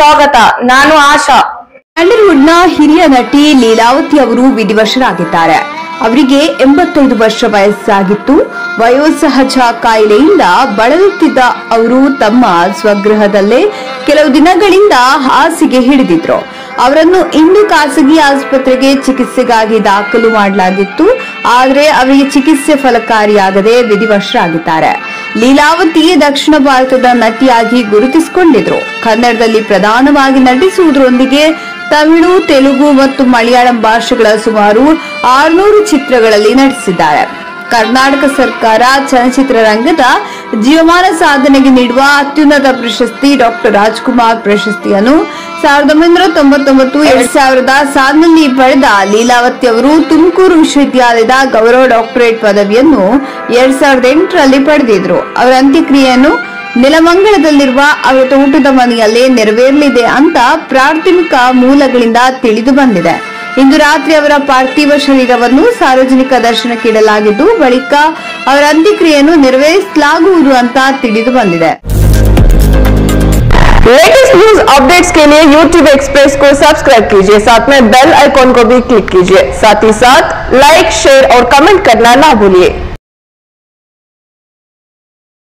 ಸ್ವಾಗತ ನಾನು ಆಶಾ ಸ್ಯಾಂಡಲ್ವುಡ್ನ ಹಿರಿಯ ನಟಿ ಲೀಲಾವತಿ ಅವರು ವಿಧಿವಶರಾಗಿದ್ದಾರೆ ಅವರಿಗೆ ಎಂಬತ್ತೈದು ವರ್ಷ ವಯಸ್ಸಾಗಿತ್ತು ವಯೋಸಹಜ ಕಾಯಿಲೆಯಿಂದ ಬಳಲುತ್ತಿದ್ದ ಅವರು ತಮ್ಮ ಸ್ವಗೃಹದಲ್ಲೇ ಕೆಲವು ದಿನಗಳಿಂದ ಹಾಸಿಗೆ ಹಿಡಿದಿದ್ರು ಅವರನ್ನು ಇಂದು ಖಾಸಗಿ ಆಸ್ಪತ್ರೆಗೆ ಚಿಕಿತ್ಸೆಗಾಗಿ ದಾಖಲು ಮಾಡಲಾಗಿತ್ತು ಆದರೆ ಅವರಿಗೆ ಚಿಕಿತ್ಸೆ ಫಲಕಾರಿಯಾಗದೆ ವಿಧಿವಶರಾಗಿದ್ದಾರೆ ಲೀಲಾವತಿ ದಕ್ಷಿಣ ಭಾರತದ ನಟಿಯಾಗಿ ಗುರುತಿಸಿಕೊಂಡಿದ್ರು ಕನ್ನಡದಲ್ಲಿ ಪ್ರಧಾನವಾಗಿ ನಟಿಸುವುದರೊಂದಿಗೆ ತಮಿಳು ತೆಲುಗು ಮತ್ತು ಮಲಯಾಳಂ ಭಾಷೆಗಳ ಸುಮಾರು ಆರುನೂರು ಚಿತ್ರಗಳಲ್ಲಿ ನಟಿಸಿದ್ದಾರೆ ಕರ್ನಾಟಕ ಸರ್ಕಾರ ಚಲನಚಿತ್ರ ರಂಗದ ಜೀವಮಾನ ಸಾಧನೆಗೆ ನೀಡುವ ಅತ್ಯುನ್ನತ ಪ್ರಶಸ್ತಿ ಡಾಕ್ಟರ್ ರಾಜ್ಕುಮಾರ್ ಪ್ರಶಸ್ತಿಯನ್ನು ಸಾವಿರದ ಒಂಬೈನೂರ ತೊಂಬತ್ತೊಂಬತ್ತು ಎರಡ್ ಸಾವಿರದ ಸಾಲಿನಲ್ಲಿ ಪಡೆದ ಲೀಲಾವತಿ ಅವರು ತುಮಕೂರು ವಿಶ್ವವಿದ್ಯಾಲಯದ ಗೌರವ ಡಾಕ್ಟರೇಟ್ ಪದವಿಯನ್ನು ಎರಡ್ ಸಾವಿರದ ಎಂಟರಲ್ಲಿ ಪಡೆದಿದ್ರು ಅವರ ಅಂತ್ಯಕ್ರಿಯೆಯನ್ನು ನೆಲಮಂಗಲದಲ್ಲಿರುವ ಅವರ ತೋಟದ ಮನೆಯಲ್ಲೇ ನೆರವೇರಲಿದೆ ಅಂತ ಪ್ರಾಥಮಿಕ ಮೂಲಗಳಿಂದ ತಿಳಿದು ಬಂದಿದೆ ಇಂದು ರಾತ್ರಿ ಅವರ ಪಾರ್ಥಿವ ಶರೀರವನ್ನು ಸಾರ್ವಜನಿಕ ದರ್ಶನಕ್ಕೆ ಇಡಲಾಗಿದ್ದು ಬಳಿಕ ಅವರ ಅಂತ್ಯಕ್ರಿಯೆಯನ್ನು ನೆರವೇರಿಸಲಾಗುವುದು ಅಂತ ತಿಳಿದು ಬಂದಿದೆ लेटेस्ट न्यूज अपडेट्स के लिए YouTube एक्सप्रेस को सब्सक्राइब कीजिए साथ में बेल आइकॉन को भी क्लिक कीजिए साथ ही साथ लाइक शेयर और कमेंट करना ना भूलिए